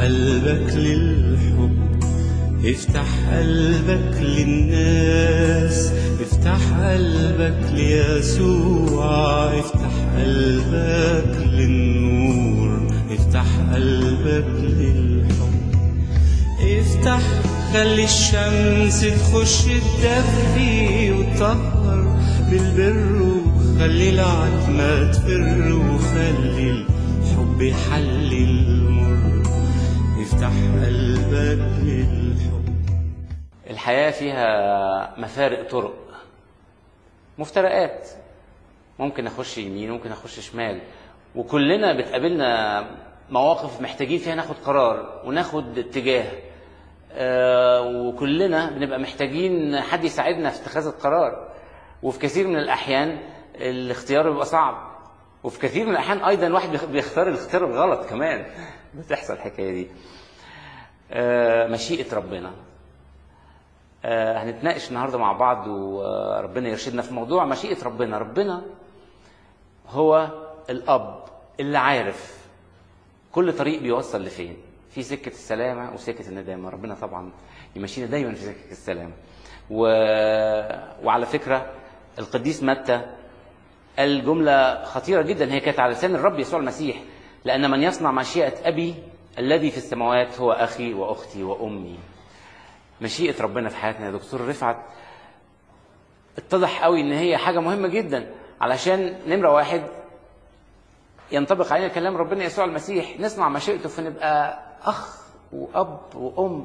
قلبك للحب افتح قلبك للناس افتح قلبك ليسوع افتح قلبك للنور افتح قلبك للحب افتح خلي الشمس تخش تدفي وتطهر بالبر وخلي العتمة تفر وخلي الحب يحلي المر افتح قلبك للحب الحياة فيها مفارق طرق مفترقات ممكن اخش يمين ممكن اخش شمال وكلنا بتقابلنا مواقف محتاجين فيها ناخد قرار وناخد اتجاه آه، وكلنا بنبقى محتاجين حد يساعدنا في اتخاذ القرار وفي كثير من الاحيان الاختيار بيبقى صعب وفي كثير من الاحيان ايضا الواحد بيخ- بيختار الاختيار الغلط كمان بتحصل الحكايه دي آه، مشيئه ربنا آه، هنتناقش النهارده مع بعض وربنا يرشدنا في موضوع مشيئة ربنا، ربنا هو الأب اللي عارف كل طريق بيوصل لفين، في سكة السلامة وسكة الندامة، ربنا طبعا يمشينا دايما في سكة السلامة. و... وعلى فكرة القديس متى قال جملة خطيرة جدا هي كانت على لسان الرب يسوع المسيح لأن من يصنع مشيئة أبي الذي في السماوات هو أخي وأختي وأمي مشيئة ربنا في حياتنا يا دكتور رفعت اتضح قوي ان هي حاجة مهمة جدا علشان نمرة واحد ينطبق علينا كلام ربنا يسوع المسيح نصنع مشيئته فنبقى أخ وأب وأم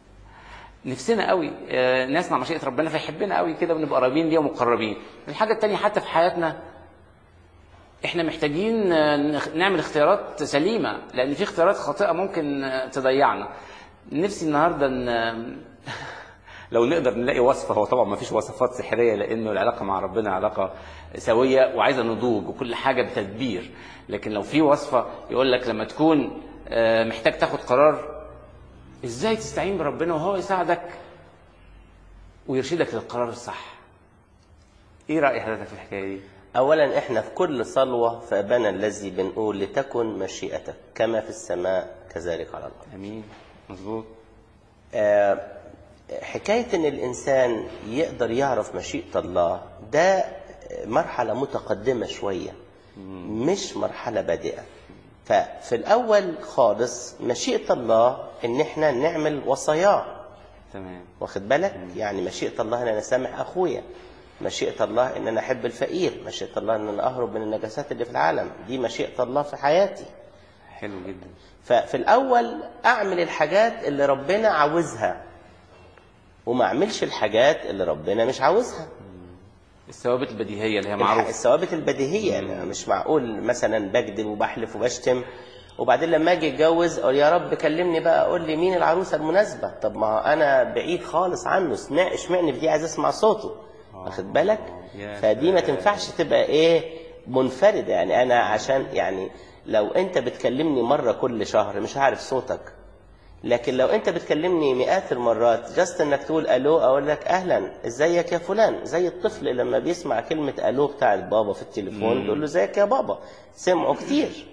نفسنا قوي آه، نصنع مشيئة ربنا فيحبنا قوي كده ونبقى قريبين ليه ومقربين الحاجة التانية حتى في حياتنا احنا محتاجين آه، نخ- نعمل اختيارات سليمة لأن في اختيارات خاطئة ممكن آه، تضيعنا نفسي النهاردة ان لو نقدر نلاقي وصفة هو طبعا ما فيش وصفات سحرية لأنه العلاقة مع ربنا علاقة سوية وعايزة نضوج وكل حاجة بتدبير لكن لو في وصفة يقول لك لما تكون آه، محتاج تاخد قرار ازاي تستعين بربنا وهو يساعدك ويرشدك للقرار الصح ايه رأي حضرتك في الحكاية دي؟ أولا إحنا في كل صلوة في أبانا الذي بنقول لتكن مشيئتك كما في السماء كذلك على الأرض امين مظبوط آه، حكاية إن الإنسان يقدر يعرف مشيئة الله ده مرحلة متقدمة شوية مش مرحلة بادئة ففي الأول خالص مشيئة الله إن إحنا نعمل وصاياه تمام واخد بالك يعني مشيئة الله ان انا اسامح اخويا مشيئة الله ان انا احب الفقير مشيئة الله ان انا اهرب من النجاسات اللي في العالم دي مشيئة الله في حياتي حلو جدا ففي الاول اعمل الحاجات اللي ربنا عاوزها وما اعملش الحاجات اللي ربنا مش عاوزها الثوابت البديهية اللي هي الح- معروفة الثوابت البديهية أنا مش معقول مثلا بكذب وبحلف وبشتم وبعدين لما اجي اتجوز اقول يا رب كلمني بقى قول لي مين العروسه المناسبه طب ما انا بعيد خالص عنه اسمع اشمعني في دي عايز اسمع صوته واخد بالك يا فدي ما سلام. تنفعش تبقى ايه منفرده يعني انا عشان يعني لو انت بتكلمني مره كل شهر مش عارف صوتك لكن لو انت بتكلمني مئات المرات جاست انك تقول الو اقول لك اهلا ازيك يا فلان زي الطفل لما بيسمع كلمه الو بتاع البابا في التليفون تقول له ازيك يا بابا سمعوا كتير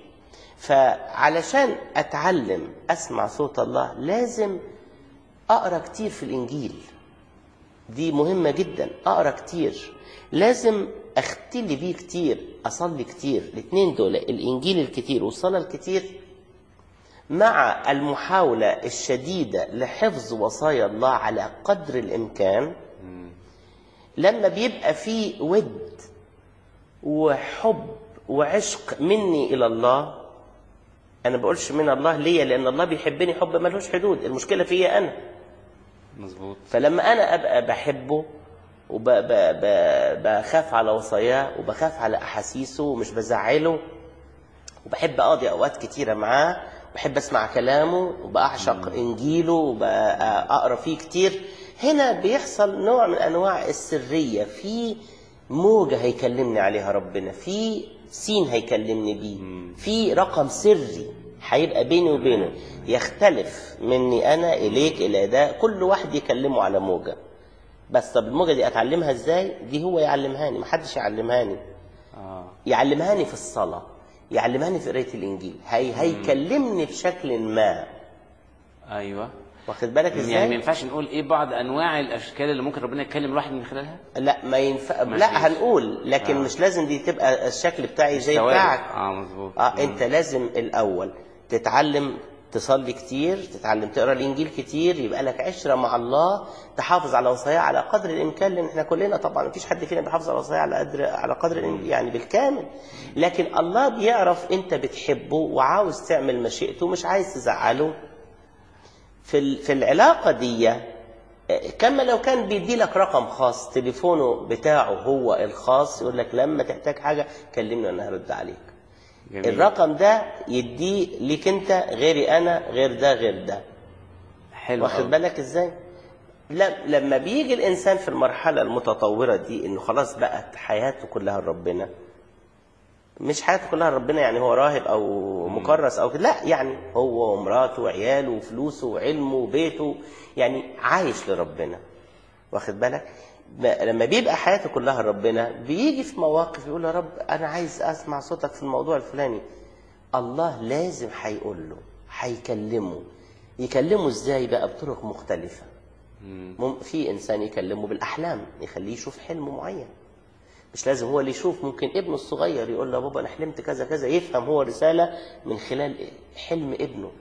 فعلشان اتعلم اسمع صوت الله لازم اقرا كتير في الانجيل دي مهمه جدا اقرا كتير لازم اختلي بيه كتير اصلي كتير الاثنين دول الانجيل الكتير والصلاه الكتير مع المحاولة الشديدة لحفظ وصايا الله على قدر الإمكان لما بيبقى في ود وحب وعشق مني إلى الله أنا بقولش من الله ليا لأن الله بيحبني حب ملوش حدود المشكلة فيا أنا مظبوط فلما أنا أبقى بحبه وبخاف على وصاياه وبخاف على أحاسيسه ومش بزعله وبحب اقضي اوقات كتيره معاه بحب اسمع كلامه وبعشق انجيله وبقرا فيه كتير هنا بيحصل نوع من انواع السريه في موجه هيكلمني عليها ربنا في سين هيكلمني بيه في رقم سري هيبقى بيني وبينه يختلف مني انا اليك الى ده كل واحد يكلمه على موجه بس طب الموجه دي اتعلمها ازاي دي هو يعلمهاني محدش يعلمهاني اه يعلمهاني في الصلاة يعلمهاني في قراية الإنجيل هي هيكلمني بشكل ما ايوه واخد بالك يعني ما ازاي ينفعش نقول ايه بعض انواع الاشكال اللي ممكن ربنا يتكلم الواحد من خلالها لا ما ينفع ما لا فيش. هنقول لكن آه. مش لازم دي تبقى الشكل بتاعي زي ثوابت. بتاعك اه مظبوط اه انت لازم الاول تتعلم تصلي كتير تتعلم تقرا الانجيل كتير يبقى لك عشره مع الله تحافظ على وصاياه على قدر الامكان لان احنا كلنا طبعا مفيش حد فينا بيحافظ على وصاياه على قدر على قدر الإم- يعني بالكامل لكن الله بيعرف انت بتحبه وعاوز تعمل مشيئته مش عايز تزعله في ال- في العلاقه دي آه، كما لو كان بيدي لك رقم خاص تليفونه بتاعه هو الخاص يقول لك لما تحتاج حاجه كلمني وانا هرد عليك جميل. الرقم ده يديه ليك انت غيري انا غير ده غير ده حلو واخد أوي. بالك ازاي ل- لما بيجي الانسان في المرحله المتطوره دي انه خلاص بقت حياته كلها لربنا مش حياته كلها لربنا يعني هو راهب او مكرس او كده لا يعني هو ومراته وعياله وفلوسه وعلمه وبيته يعني عايش لربنا واخد بالك ب- لما بيبقى حياته كلها لربنا بيجي في مواقف يقول يا رب انا عايز اسمع صوتك في الموضوع الفلاني الله لازم هيقول له هيكلمه يكلمه ازاي بقى بطرق مختلفه مم- في انسان يكلمه بالاحلام يخليه يشوف حلم معين مش لازم هو اللي يشوف ممكن ابنه الصغير يقول له يا بابا انا حلمت كذا كذا يفهم هو رساله من خلال حلم ابنه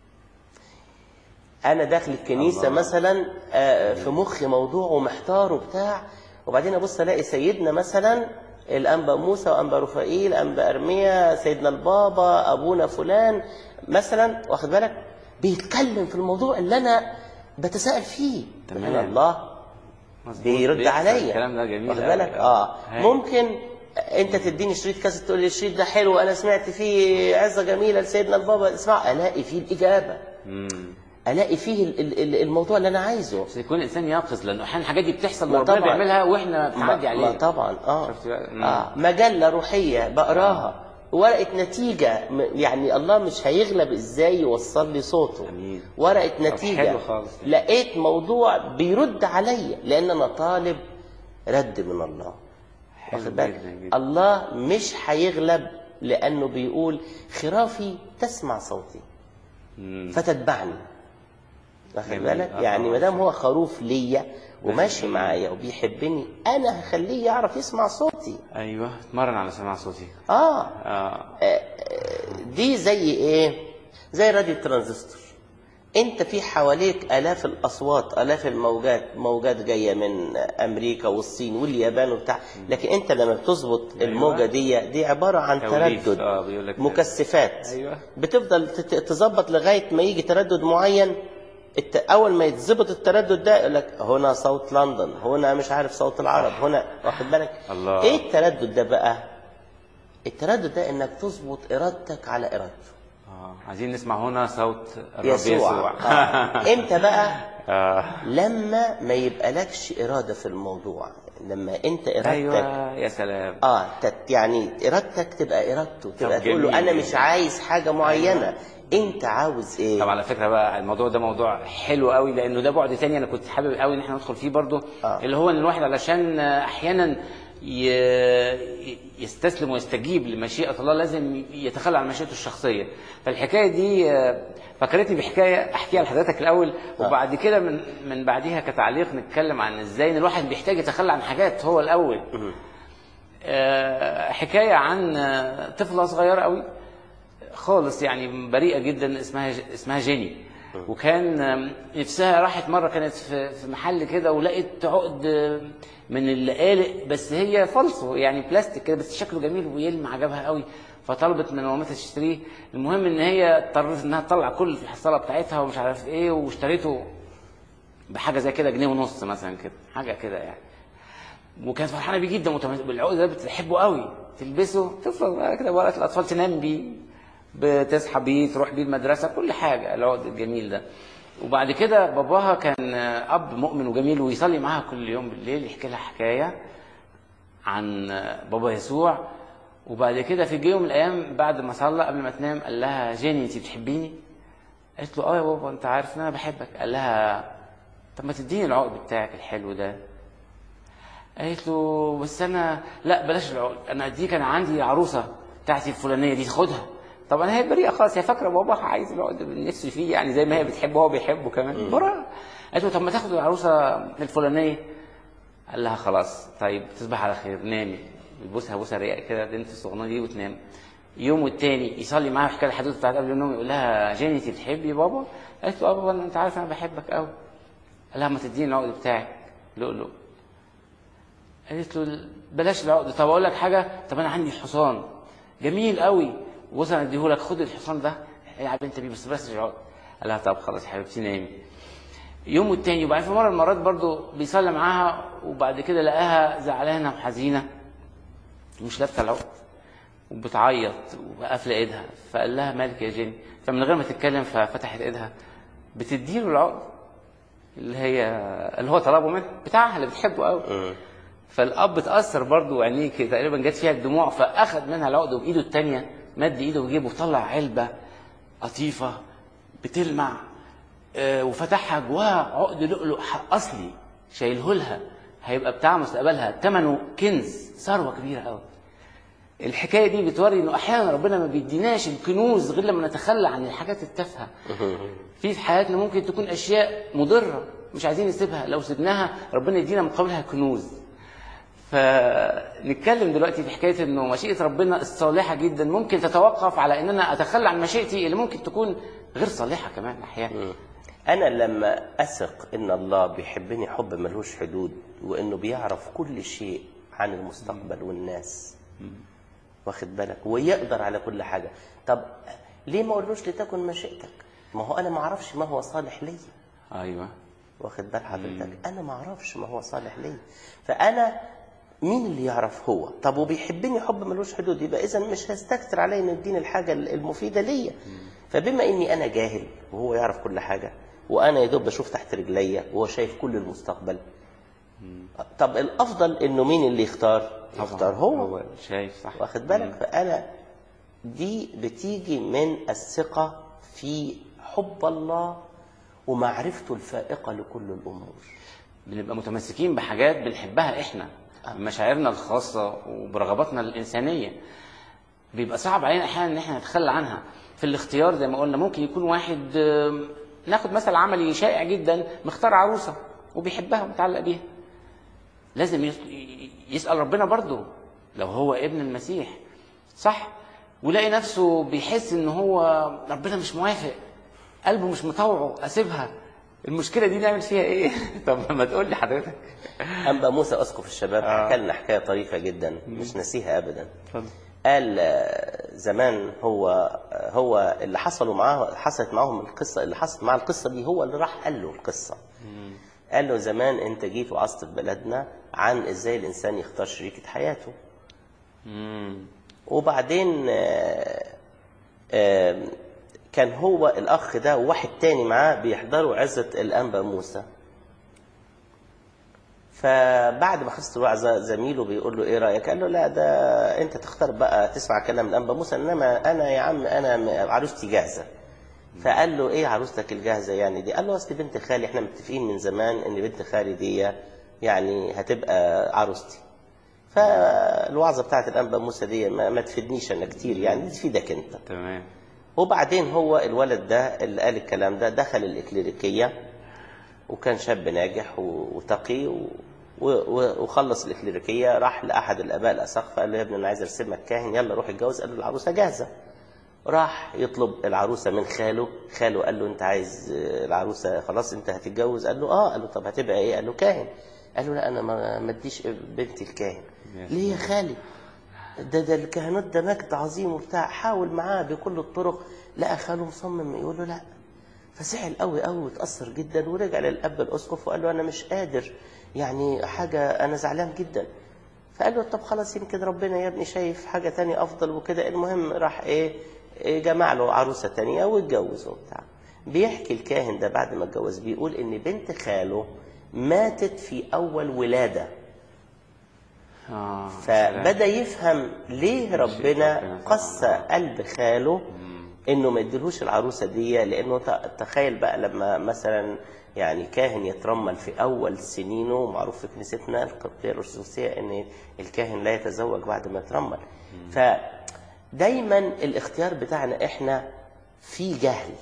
انا داخل الكنيسه الله. مثلا آه، في مخي موضوع ومحتار وبتاع وبعدين ابص الاقي سيدنا مثلا الانبا موسى وانبا رفائيل انبا ارميا سيدنا البابا ابونا فلان مثلا واخد بالك بيتكلم في الموضوع اللي انا بتساءل فيه تمام. سبحان الله مظبوط. بيرد بيحصل. عليا الكلام ده جميل واخد أوي. بالك اه هاي. ممكن انت تديني شريط كاسيت تقول لي الشريط ده حلو انا سمعت فيه عظه جميله لسيدنا البابا اسمع الاقي فيه الاجابه مم. الاقي فيه ال- ال- ال- الموضوع اللي انا عايزه بس يكون الانسان يقظ لانه احيانا الحاجات دي بتحصل ما وربنا طبعاً. بيعملها واحنا بنعدي ما, عليه ما طبعا اه, شفت بقى؟ مم. آه. مجله روحيه بقراها ورقه نتيجه م- يعني الله مش هيغلب ازاي يوصل لي صوته جميل. ورقه طب نتيجه حلو خالص. لقيت موضوع بيرد عليا لان انا طالب رد من الله حلو واخد بالك جداً جداً. الله مش هيغلب لانه بيقول خرافي تسمع صوتي مم. فتتبعني واخد جميل. بالك آه، يعني آه. ما دام هو خروف ليا وماشي معايا وبيحبني انا هخليه يعرف يسمع صوتي ايوه اتمرن على سماع صوتي اه اه دي زي ايه زي راديو الترانزستور انت في حواليك الاف الاصوات الاف الموجات موجات جايه من امريكا والصين واليابان وبتاع لكن انت لما بتظبط الموجه دي دي عباره عن توليف. تردد آه، بيقول لك مكثفات أيوة. بتفضل تت- تظبط لغايه ما يجي تردد معين الت... اول ما يتظبط التردد ده يقول لك هنا صوت لندن هنا مش عارف صوت العرب هنا واخد بالك الله. ايه التردد ده بقى التردد ده انك تظبط ارادتك على ارادته اه عايزين نسمع هنا صوت الرب يسوع يسوع آه. امتى بقى آه. لما ما يبقى لكش اراده في الموضوع لما انت ارادتك ايوه يا سلام اه تت يعني ارادتك تبقى ارادته تبقى طب تقول له جميل. انا مش عايز حاجه معينه انت عاوز ايه طب على فكره بقى الموضوع ده موضوع حلو قوي لانه ده بعد تاني انا كنت حابب قوي ان احنا ندخل فيه برضو آه. اللي هو ان الواحد علشان احيانا ي- يستسلم ويستجيب لمشيئه الله لازم يتخلى عن مشيئته الشخصيه فالحكايه دي آه، فكرتني بحكايه احكيها لحضرتك الاول وبعد كده من من بعديها كتعليق نتكلم عن ازاي ان الواحد بيحتاج يتخلى عن حاجات هو الاول آه، حكايه عن آه، طفله صغيره قوي خالص يعني بريئه جدا اسمها اسمها جيني وكان آم، نفسها راحت مره كانت في في محل كده ولقيت عقد آم، من اللقالق بس هي فالصو يعني بلاستيك كده بس شكله جميل ويلمع عجبها قوي فطلبت من مامتها تشتريه المهم ان هي اضطرت انها تطلع كل في الحصاله بتاعتها ومش عارف ايه واشتريته بحاجه زي كده جنيه ونص مثلا كده حاجه كده يعني وكانت فرحانه بيه جدا وتم- بالعقد ده بتحبه قوي تلبسه تفضل بقى كده ورقه الاطفال تنام بيه بتصحى بيه تروح بيه المدرسه كل حاجه العقد الجميل ده وبعد كده باباها كان اب مؤمن وجميل ويصلي معاها كل يوم بالليل يحكي لها حكايه عن بابا يسوع وبعد كده في يوم من الايام بعد ما صلى قبل ما تنام قال لها جيني انت بتحبيني؟ قالت له اه يا بابا انت عارف ان انا بحبك قال لها طب ما تديني العقد بتاعك الحلو ده قالت له بس انا لا بلاش العقد انا دي كان عندي عروسه بتاعتي الفلانيه دي خدها طبعا هي بريئه خالص هي فاكره باباها عايز العقد نفسه فيه يعني زي ما هي بتحبه هو بيحبه كمان براءه قالت له طب ما تاخد العروسه الفلانيه قال لها خلاص طيب تصبح على خير نامي يبوسها بوسه رقيقه كده بنت الصغنونه دي وتنام يوم والتاني يصلي معاها ويحكي لها الحدوته بتاعت قبل النوم يقول لها جيني انت بتحبي بابا؟ قالت له اه بابا انت عارف انا بحبك قوي قال لها ما تديني العقد بتاعك لؤلؤ قالت له بلاش العقد طب اقول لك حاجه طب انا عندي حصان جميل قوي بص انا اديهولك خد الحصان ده العب انت بيه بس بلاش العقد قال لها طب خلاص حبيبتي نامي يوم والتاني وبعدين في مره من المرات برضو بيصلي معاها وبعد كده لقاها زعلانه وحزينه ومش لابسه العقد وبتعيط وقافله ايدها فقال لها مالك يا جيني فمن غير ما تتكلم ففتحت ايدها بتديله العقد اللي هي اللي هو طلبه منها بتاعها اللي بتحبه قوي فالاب اتاثر برضه وعينيه كده تقريبا جت فيها الدموع فاخذ منها العقد بايده الثانيه مد ايده وجيبه وطلع علبه قطيفه بتلمع آه، وفتحها جواها عقد لؤلؤ ح- اصلي شايله لها هيبقى بتاع مستقبلها ثمنه كنز ثروه كبيره قوي الحكايه دي بتوري انه احيانا ربنا ما بيديناش الكنوز غير لما نتخلى عن الحاجات التافهه في في حياتنا ممكن تكون اشياء مضره مش عايزين نسيبها لو سيبناها ربنا يدينا مقابلها كنوز فنتكلم دلوقتي في حكايه انه مشيئه ربنا الصالحه جدا ممكن تتوقف على ان انا اتخلى عن مشيئتي اللي ممكن تكون غير صالحه كمان احيانا أنا لما أثق إن الله بيحبني حب ملهوش حدود وإنه بيعرف كل شيء عن المستقبل والناس واخد بالك ويقدر على كل حاجة طب ليه ما أقولوش لتكن مشيئتك ما هو أنا ما أعرفش ما هو صالح ليا ايوه واخد بال حضرتك انا ما اعرفش ما هو صالح ليا فانا مين اللي يعرف هو طب وبيحبني حب ملوش حدود يبقى اذا مش هيستكتر عليا انه يديني الحاجه المفيده ليا فبما اني انا جاهل وهو يعرف كل حاجه وانا يا دوب بشوف تحت رجليا وهو شايف كل المستقبل طب الافضل انه مين اللي يختار يختار هو هو شايف صح واخد بالك فانا دي بتيجي من الثقه في حب الله ومعرفته الفائقه لكل الامور بنبقى متمسكين بحاجات بنحبها احنا بمشاعرنا الخاصه وبرغباتنا الانسانيه بيبقى صعب علينا احيانا ان احنا نتخلى عنها في الاختيار زي ما قلنا ممكن يكون واحد آم، ناخد مثل عملي شائع جدا مختار عروسه وبيحبها ومتعلق بيها لازم يس- يسال ربنا برضه لو هو ابن المسيح صح ويلاقي نفسه بيحس ان هو ربنا مش موافق قلبه مش مطوعه اسيبها المشكله دي نعمل فيها ايه طب ما تقول لي حضرتك أنبا موسى أسقف الشباب آه. حكى لنا حكاية طريفة جدا مش نسيها أبدا اتفضل قال آه، زمان هو آه، هو اللي حصلوا معاه حصلت معاهم القصة اللي حصلت معاه القصة دي هو اللي راح قال له القصة قال له زمان أنت جيت وعظت في بلدنا عن إزاي الإنسان يختار شريكة حياته وبعدين آه، آه، كان هو الأخ ده وواحد تاني معاه بيحضروا عزة الأنبا موسى فبعد ما خلصت الوعظه زميله بيقول له ايه رايك؟ قال له لا ده انت تختار بقى تسمع كلام الانبا موسى انما انا يا عم انا م- عروستي جاهزه. فقال له ايه عروستك الجاهزه يعني دي؟ قال له اصل بنت خالي احنا متفقين من زمان ان بنت خالي دي يعني هتبقى عروستي. فالوعظه بتاعت الانبا موسى دي ما, ما تفيدنيش انا كتير يعني دي تفيدك انت. تمام وبعدين هو الولد ده اللي قال الكلام ده دخل الإكليريكية وكان شاب ناجح و- وتقي و- و- وخلص الإكليريكية راح لأحد الآباء الأساقفة قال له يا ابني أنا عايز أرسمك كاهن يلا روح اتجوز قال له العروسة جاهزة راح يطلب العروسة من خاله خاله قال له أنت عايز آه، العروسة خلاص أنت هتتجوز قال له آه قال له طب هتبقى إيه قال له كاهن قال له لا أنا ما ما اديش بنتي الكاهن ليه يا خالي ده ده الكهنوت ده مجد عظيم وبتاع حاول معاه بكل الطرق لقى خاله مصمم يقول له لا فزعل قوي قوي واتأثر جدا ورجع للأب الأسقف وقال له أنا مش قادر يعني حاجة أنا زعلان جدا فقال له طب خلاص يمكن ربنا يا ابني شايف حاجة تانية أفضل وكده المهم راح إيه, إيه جمع له عروسة تانية واتجوز وبتاع بيحكي الكاهن ده بعد ما اتجوز بيقول إن بنت خاله ماتت في أول ولادة اه فبدا يفهم ليه ربنا ربنا قسى قلب خاله انه ما يديلهوش العروسه دي لانه ت- تخيل بقى لما مثلا يعني كاهن يترمل في اول سنينه معروف في كنيستنا القبطيه الارثوذكسيه ان الكاهن لا يتزوج بعد ما يترمل ف دايما الاختيار بتاعنا احنا في جهل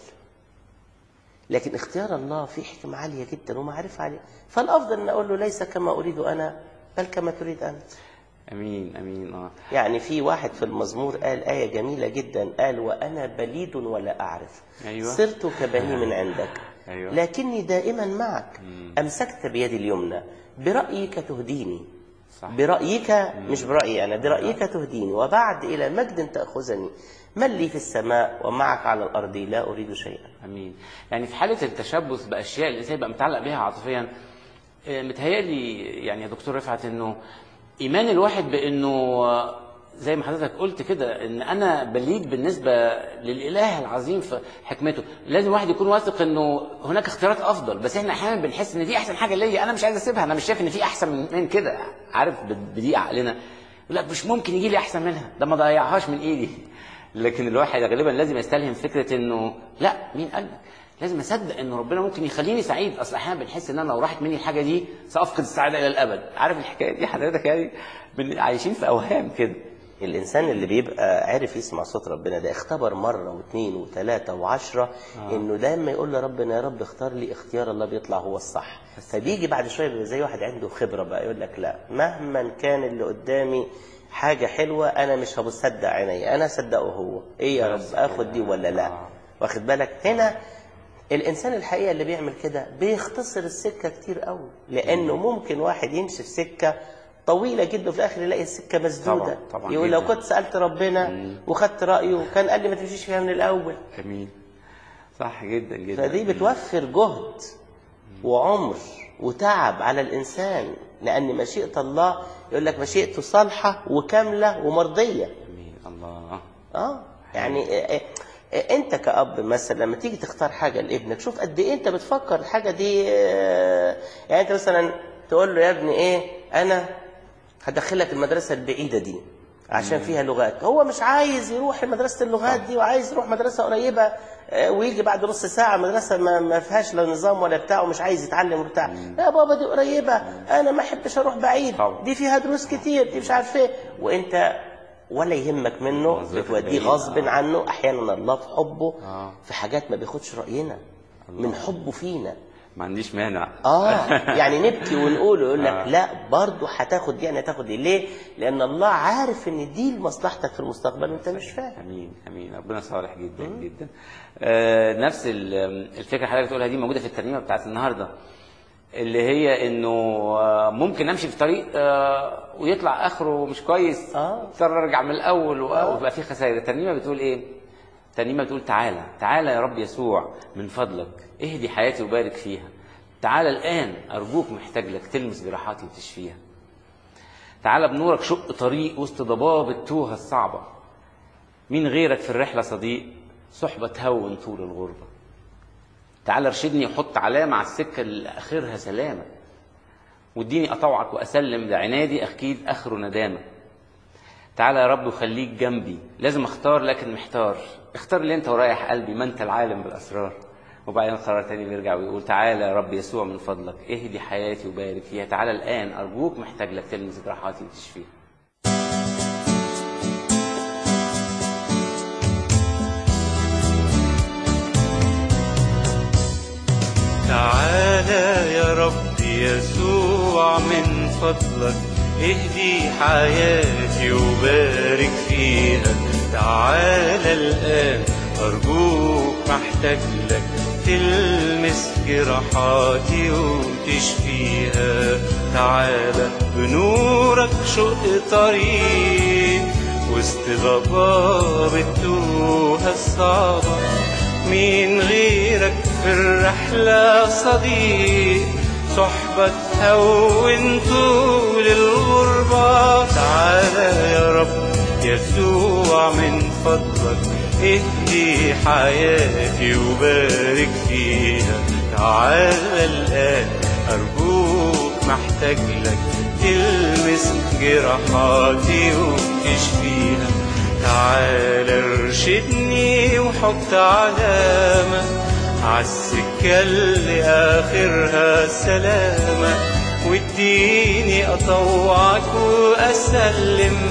لكن اختيار الله فيه حكمة عالية جدا ومعرفة عالية فالأفضل أن أقول له ليس كما أريد أنا بل كما تريد أنت امين امين اه يعني في واحد في المزمور قال آية جميلة جدا قال وأنا بليد ولا أعرف أيوة. صرت كبني من عندك أيوة. لكني دائما معك أمسكت بيدي اليمنى برأيك تهديني صح. برأيك مش برأيي أنا برأيك تهديني وبعد إلى مجد تأخذني من لي في السماء ومعك على الأرض لا أريد شيئا امين يعني في حاله التشبث باشياء الانسان يبقى متعلق بها عاطفيا آه، متهيألي يعني يا دكتور رفعت انه ايمان الواحد بانه آه، زي ما حضرتك قلت كده ان انا بليد بالنسبه للاله العظيم في حكمته لازم الواحد يكون واثق انه هناك اختيارات افضل بس احنا احيانا بنحس ان دي احسن حاجه ليا انا مش عايز اسيبها انا مش شايف ان في احسن من, من كده عارف ب- بضيق عقلنا لا مش ممكن يجي لي احسن منها ده ما ضيعهاش من ايدي لكن الواحد غالبا لازم يستلهم فكره انه لا مين قال لك لازم اصدق ان ربنا ممكن يخليني سعيد اصل احيانا بنحس ان انا لو راحت مني الحاجه دي سافقد السعاده الى الابد عارف الحكايه دي حضرتك يعني بن- عايشين في اوهام كده الإنسان اللي بيبقى عارف يسمع صوت ربنا ده اختبر مرة واثنين وثلاثة وعشرة إنه لما يقول لربنا يا رب اختار لي اختيار الله بيطلع هو الصح فبيجي بعد شوية بيبقى زي واحد عنده خبرة بقى يقول لك لا مهما كان اللي قدامي حاجة حلوة أنا مش هبصدق عيني أنا صدقه هو إيه يا رب آخد دي ولا لا واخد بالك هنا الانسان الحقيقه اللي بيعمل كده بيختصر السكه كتير قوي لانه ممكن واحد يمشي في سكه طويله جدا وفي الاخر يلاقي السكه مسدوده طبعاً، طبعاً يقول لو جداً. كنت سالت ربنا وخدت رايه كان قال لي ما تمشيش فيها من الاول جميل صح جدا جدا فدي بتوفر جهد وعمر وتعب على الانسان لان مشيئه الله يقول لك مشيئته صالحه وكامله ومرضيه جميل الله اه يعني آه، آه، آه، انت كأب مثلا لما تيجي تختار حاجة لابنك شوف قد ايه انت بتفكر الحاجة دي آه، يعني انت مثلا تقول له يا ابني ايه انا هدخلك المدرسة البعيدة دي عشان فيها لغات هو مش عايز يروح مدرسة اللغات دي وعايز يروح مدرسة قريبة آه، ويجي بعد نص ساعة مدرسة ما, ما فيهاش لا نظام ولا بتاع ومش عايز يتعلم وبتاع يا بابا دي قريبة أنا ما أحبش أروح بعيد طبعا. دي فيها دروس كتير دي مش عارف إيه وأنت ولا يهمك منه وظيفة بتوديه بعيد، غصب آه. عنه أحيانا الله في حبه آه. في حاجات ما بياخدش رأينا من حبه فينا ما عنديش مانع اه يعني نبكي ونقول يقول لك آه. لا برضه هتاخد دي يعني هتاخد دي ليه؟ لان الله عارف ان دي لمصلحتك في المستقبل وانت مش فاهم امين امين ربنا صالح جدا جدا آه نفس ال- الفكره اللي حضرتك بتقولها دي موجوده في الترنيمه بتاعت النهارده اللي هي انه آه، ممكن امشي في طريق آه، ويطلع اخره مش كويس آه. اضطر ارجع من الاول و- ويبقى في خسائر الترنيمه بتقول ايه الترنيمه بتقول تعالى تعالى يا رب يسوع من فضلك اهدي حياتي وبارك فيها تعالى الان ارجوك محتاج لك تلمس جراحاتي وتشفيها تعالى بنورك شق طريق وسط ضباب التوهه الصعبه مين غيرك في الرحلة صديق صحبة تهون طول الغربة تعال ارشدني وحط علامة على السكة اللي آخرها سلامة واديني أطوعك وأسلم لعنادي أكيد آخره ندامة تعال يا رب وخليك جنبي لازم اختار لكن محتار اختار اللي انت ورايح قلبي ما انت العالم بالاسرار وبعدين قرار تاني بيرجع ويقول تعالى يا رب يسوع من فضلك اهدي حياتي وبارك فيها تعالى الان ارجوك محتاج لك تلمس جراحاتي وتشفيها تعالى يا رب يسوع من فضلك اهدي حياتي وبارك فيها تعالى الآن أرجوك محتاج لك تلمس جراحاتي وتشفيها تعالى بنورك شق طريق وسط ضباب التوهة الصعبة مين غيرك في الرحلة صديق صحبة تهون طول الغربة تعالى يا رب يسوع من فضلك اهدي حياتي وبارك فيها تعالى الآن أرجوك محتاج لك تلمس جراحاتي وتشفيها تعال ارشدني وحط علامة عالسكة اللي آخرها سلامة واديني أطوعك وأسلم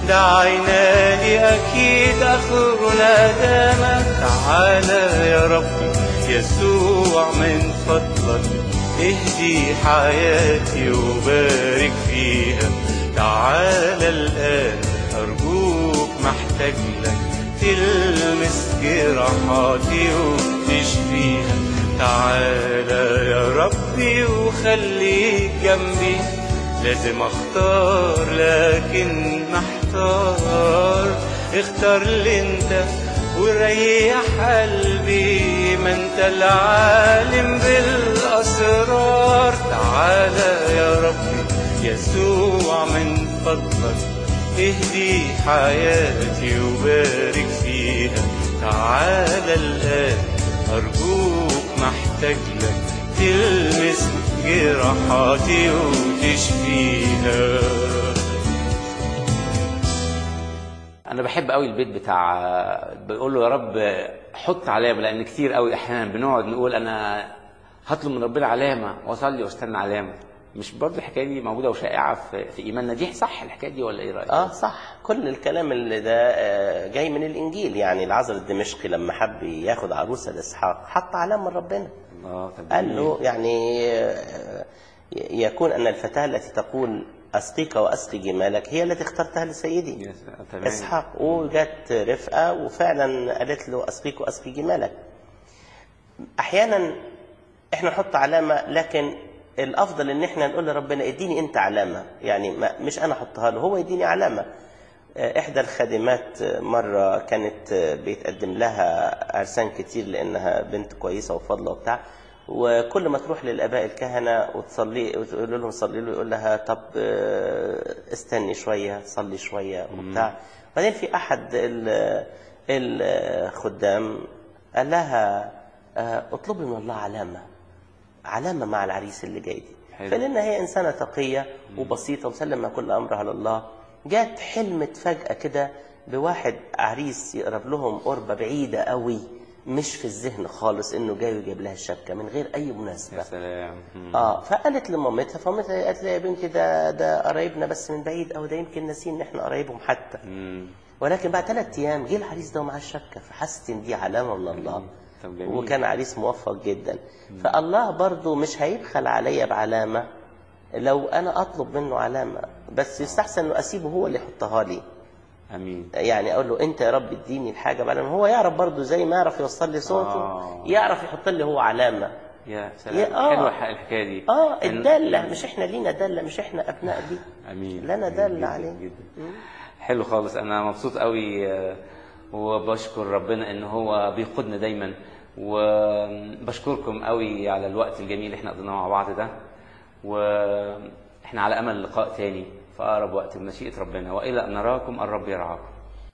دعينا لي أكيد آخرنا دامك تعالى يا ربي يسوع من فضلك اهدي حياتي وبارك فيها تعالى الآن أرجوك محتاج لك تلمس جراحاتي وتشفيها تعالى يا ربي وخليك جنبي لازم اختار لكن محتار اختار لي انت وريح قلبي ما انت العالم بالاسرار تعالى يا ربي يسوع من فضلك اهدي حياتي وبارك فيها تعالى الآن أرجوك محتاج لك تلمس جراحاتي وتشفيها انا بحب قوي البيت بتاع بقول له يا رب حط علامه لان كتير قوي احيانا بنقعد نقول انا هطلب من ربنا علامه واصلي واستنى علامه مش برضه الحكايه دي موجوده وشائعه في, في ايماننا دي صح الحكايه دي ولا ايه رايك؟ اه صح كل الكلام اللي ده آه، جاي من الانجيل يعني العذر الدمشقي لما حب ياخد عروسه لاسحاق حط علامه من ربنا اه طب قال جميل. له يعني آه، يكون ان الفتاه التي تقول اسقيك واسقي جمالك هي التي اخترتها لسيدي يا س- تمام. اسحاق وجت رفقه وفعلا قالت له اسقيك واسقي جمالك احيانا احنا نحط علامه لكن الافضل ان احنا نقول لربنا اديني انت علامه يعني ما مش انا احطها له هو يديني علامه آه، احدى الخادمات آه، مره كانت آه، بيتقدم لها عرسان كتير لانها بنت كويسه وفاضله وبتاع وكل ما تروح للاباء الكهنه وتصلي وتقول لهم صلي له يقول لها طب آه، استني شويه صلي شويه وبتاع بعدين في احد ال- الخدام قال لها آه، اطلبي من الله علامه علامه مع العريس اللي جاي دي حلو. فلان هي انسانه تقيه وبسيطه ومسلمه كل امرها لله جات حلمت فجاه كده بواحد عريس يقرب لهم قربه بعيده قوي مش في الذهن خالص انه جاي ويجيب لها الشبكه من غير اي مناسبه يا سلام مم. اه فقالت لمامتها فمامتها قالت لها يا بنتي ده ده قرايبنا بس من بعيد او ده يمكن ناسين ان احنا قرايبهم حتى مم. ولكن بعد ثلاث ايام جه العريس ده ومعاه الشبكه فحست ان دي علامه من الله طب جميل. وكان عريس موفق جدا فالله برضو مش هيبخل عليا بعلامه لو انا اطلب منه علامه بس يستحسن انه اسيبه هو اللي يحطها لي امين يعني اقول له انت يا رب اديني الحاجه بعلامه هو يعرف برضو زي ما يعرف يوصل لي صوته آه. يعرف يحط لي هو علامه يا سلام يا- آه. حلوه الح- الحكايه دي اه إن- الداله مش احنا لينا داله مش احنا ابناء دي امين لنا جميل دل جداً عليه. جدا حلو خالص انا مبسوط قوي آه، وبشكر ربنا ان هو بيقودنا دايما وبشكركم قوي على الوقت الجميل اللي احنا قضيناه مع بعض ده واحنا على امل لقاء تاني في اقرب وقت بمشيئه ربنا والى ان نراكم الرب يرعاكم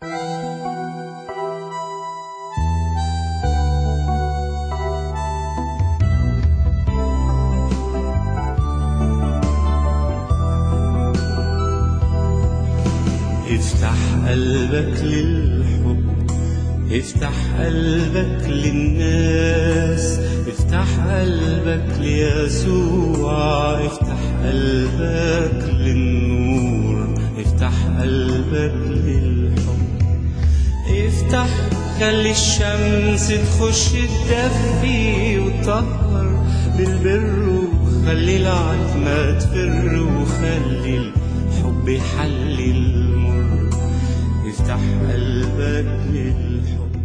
افتح قلبك للحب افتح قلبك للناس افتح قلبك ليسوع افتح قلبك للنور افتح قلبك للحب افتح خلي الشمس تخش تدفي وتطهر بالبر وخلي العتمة تفر وخلي الحب يحلي المر افتح قلبك للحب